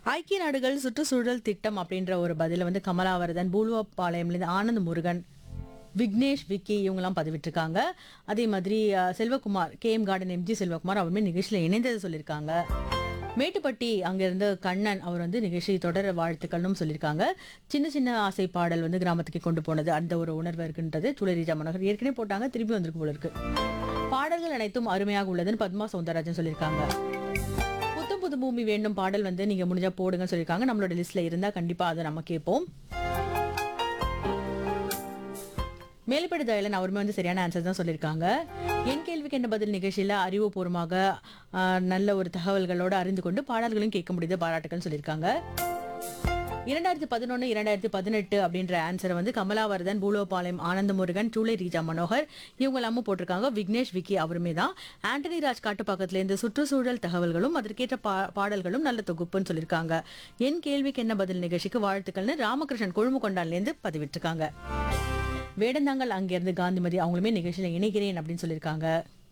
ஐக்கிய நாடுகள் சுற்றுச்சூழல் திட்டம் அப்படின்ற ஒரு பதில வந்து கமலாவரதன் பூலுவப்பாளையம்லேருந்து ஆனந்த் முருகன் விக்னேஷ் விக்கி இவங்கெல்லாம் பதிவிட்டிருக்காங்க அதே மாதிரி அஹ், Selvakumar K M garden MG Selvakumar அவருமே நிகழ்ச்சியில் இணைந்ததை சொல்லியிருக்காங்க மேட்டுப்பட்டி அங்கிருந்து கண்ணன் அவர் வந்து நிகழ்ச்சி தொடர வாழ்த்துக்கள்னு சொல்லியிருக்காங்க சின்ன சின்ன ஆசை பாடல் வந்து கிராமத்துக்கு கொண்டு போனது அந்த ஒரு உணர்வு இருக்கின்றது துளரிஜா மனோகர் ஏற்கனவே போட்டாங்க திருப்பி வந்திருக்கு போல இருக்கு பாடல்கள் அனைத்தும் அருமையாக உள்ளதுன்னு பத்மா சௌந்தரராஜன் சொல்லியிருக்காங்க புத்தம் புது பூமி வேண்டும் பாடல் வந்து நீங்க முடிஞ்சா போடுங்கன்னு சொல்லியிருக்காங்க நம்மளோட லிஸ்ட்ல இருந்தா கண்டிப்பா அதை நம்ம கேட்போம் மேல்படி தயலன் அவருமே வந்து சரியான ஆன்சர் தான் சொல்லியிருக்காங்க என் கேள்விக்கு என்ன பதில் நிகழ்ச்சியில் அறிவுபூர்வமாக ஆஹ், நல்ல ஒரு தகவல்களோடு அறிந்து கொண்டு பாடல்களையும் கேட்க முடியுது பாராட்டுகள் சொல்லியிருக்காங்க இரண்டாயிரத்தி பதினொன்று இரண்டாயிரத்தி பதினெட்டு அப்படின்ற ஆன்சரை வந்து கமலாவர்தன் பூலோபாளையம் ஆனந்த முருகன் டூலை ரீஜா மனோகர் இவங்க எல்லாமும் போட்டிருக்காங்க விக்னேஷ் விக்கி அவருமே தான் ஆண்டனி ராஜ் காட்டு பக்கத்துலேருந்து சுற்றுச்சூழல் தகவல்களும் அதற்கேற்ற பா பாடல்களும் நல்ல தொகுப்புன்னு சொல்லியிருக்காங்க என் கேள்விக்கு என்ன பதில் நிகழ்ச்சிக்கு வாழ்த்துக்கள்னு ராமகிருஷ்ணன் கொழும்புகொண்டான்லேருந்து பதிவிட்டிருக்காங்க வேடந்தாங்கல் அங்கிருந்து காந்திமதி அவங்களுமே நிகழ்ச்சியில் இணைகிறேன் அப்படின்னு சொல்லியிருக்காங்க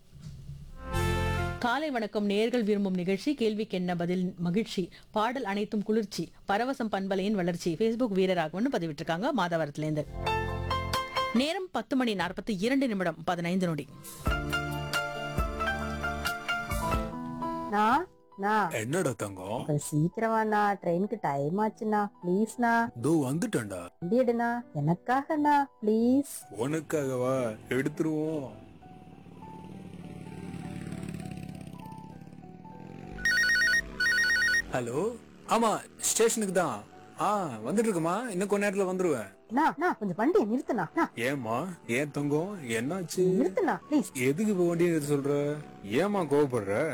காலை வணக்கம் நேர்கள் விரும்பும் நிகழ்ச்சி கேள்விக்கு என்ன பதில் மகிழ்ச்சி பாடல் அனைத்தும் குளிர்ச்சி பரவசம் பண்பலையின் வளர்ச்சி ஃபேஸ்புக் வீரராகவன் பதிவிட்டிருக்காங்க மாதவரத்திலேருந்து நேரம் பத்து மணி நாற்பத்தி இரண்டு நிமிடம் பதினைந்து நொடி நா நா என்னடா தங்கம் கொஞ்சம் சீக்கிரமாண்ணா ட்ரெயினுக்கு டைம் ஆச்சுண்ணா ப்ளீஸ்ண்ணா தோ வந்துட்டேன்டா வண்டி எடுண்ணா எனக்காகண்ணா ப்ளீஸ் உனக்காகவா எடுத்துருவோம் ஹலோ ஆமா ஸ்டேஷனுக்கு தான் ஆ வந்துட்டு இருக்குமா இன்னும் கொஞ்ச நேரத்துல வந்துருவேன் அண்ணா அண்ணா கொஞ்சம் வண்டியை நிறுத்துண்ணா அண்ணா, ஏமா ஏன் தங்கம் என்னாச்சு நிறுத்துண்ணா ப்ளீஸ் எதுக்கு இப்ப வண்டியை நிறுத்த சொல்ற ஏமா கோவப்படுற